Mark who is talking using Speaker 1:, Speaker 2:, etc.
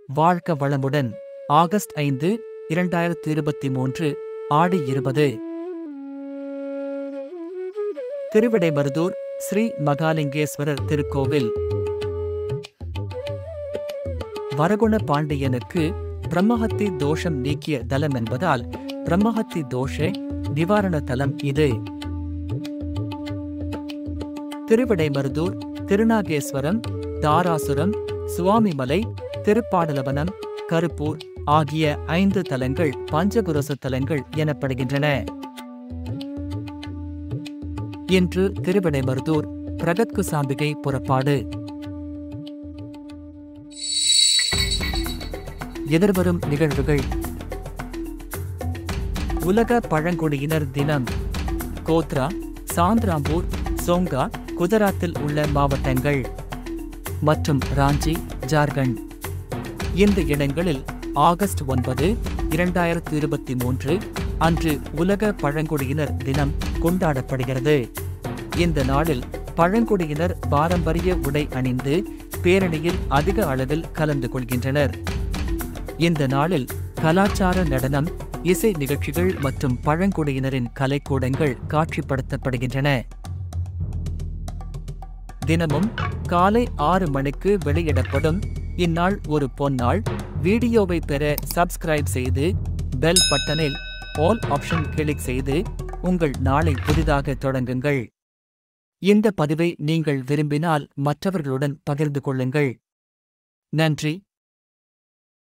Speaker 1: வாழ்க வளமுடன் ஆகஸ்ட் ஐந்து இரண்டாயிரத்தி இருபத்தி மூன்று ஆடி இருபது திருவிடைமருதூர் ஸ்ரீ மகாலிங்கேஸ்வரர் திருக்கோவில் வரகுண பாண்டியனுக்கு பிரம்மஹத்தி தோஷம் நீக்கிய தலம் என்பதால் பிரம்மஹத்தி தோஷ நிவாரண தலம் இது திருவிடைமருதூர் திருநாகேஸ்வரம் தாராசுரம் சுவாமிமலை திருப்பாடலவனம் கருப்பூர் ஆகிய ஐந்து தலங்கள் பஞ்சகுரசு தலங்கள் எனப்படுகின்றன இன்று திருவிடைமருதூர் பிரகத்குசாம்பிகை புறப்பாடு எதிர்வரும் நிகழ்வுகள் உலக பழங்குடியினர் தினம் கோத்ரா சாந்திராம்பூர் சோங்கா குஜராத்தில் உள்ள மாவட்டங்கள் மற்றும் ராஞ்சி ஜார்க்கண்ட் இந்த இடங்களில் ஆகஸ்ட் ஒன்பது இரண்டாயிரத்தி இருபத்தி மூன்று அன்று உலக பழங்குடியினர் தினம் கொண்டாடப்படுகிறது இந்த நாளில் பழங்குடியினர் பாரம்பரிய உடை அணிந்து பேரணியில் அதிக அளவில் கலந்து கொள்கின்றனர் இந்த நாளில் கலாச்சார நடனம் இசை நிகழ்ச்சிகள் மற்றும் பழங்குடியினரின் கலைக்கூடங்கள் காட்சிப்படுத்தப்படுகின்றன தினமும் காலை ஆறு மணிக்கு வெளியிடப்படும் இந்நாள் ஒரு பொன்னாள் வீடியோவை பெற சப்ஸ்கிரைப் செய்து பெல் பட்டனில் ஆல் ஆப்ஷன் கிளிக் செய்து உங்கள் நாளை புதிதாக தொடங்குங்கள் இந்த பதிவை நீங்கள் விரும்பினால் மற்றவர்களுடன் பகிர்ந்து கொள்ளுங்கள் நன்றி